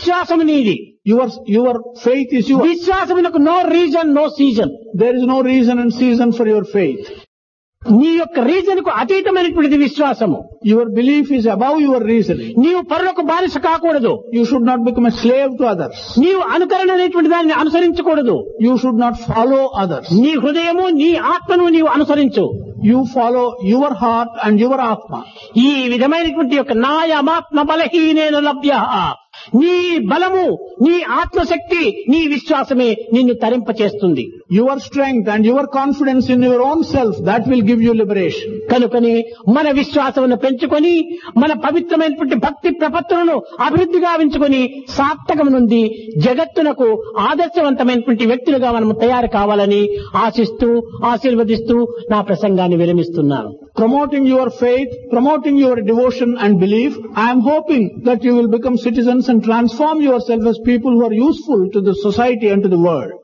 విశ్వాసము నీది Your, your faith is yours. విశ్వాసమునకు no reason no season There is no reason and season for your faith. నీ యొక్క reason కు అతీతమైనటువంటిది విశ్వాసము Your belief is above your reasoning. నీవు పరులకు బానిస కాకూడదు You should not become a slave to others. నీవు అనుకరణ అనేటువంటి దాన్ని అనుసరించకూడదు You should not follow others. నీ హృదయము నీ ఆత్మను నీవు అనుసరించు You follow your heart and your atma. ఈ విధమైనటువంటి యొక్క నాయమాత్మ బలహీనేన లభ్య నీ బలము నీ ఆత్మశక్తి నీ విశ్వాసమే నిన్ను తరింపచేస్తుంది Your strength and your confidence in your own self, that will give you liberation. కనుకని మన విశ్వాసమును పెంచుకొని మన పవిత్రమైనటువంటి భక్తి ప్రపత్తులను అభివృద్ధి గావించుకొని సార్థకం నుండి జగత్తునకు ఆదర్శవంతమైనటువంటి వ్యక్తులుగా మనము తయారు కావాలని ఆశిస్తూ ఆశీర్వదిస్తూ నా ప్రసంగాన్ని విరమిస్తున్నాను Promoting your faith, promoting your devotion and belief, I am hoping that you will become citizens and transform yourself as people who are useful to the society and to the world.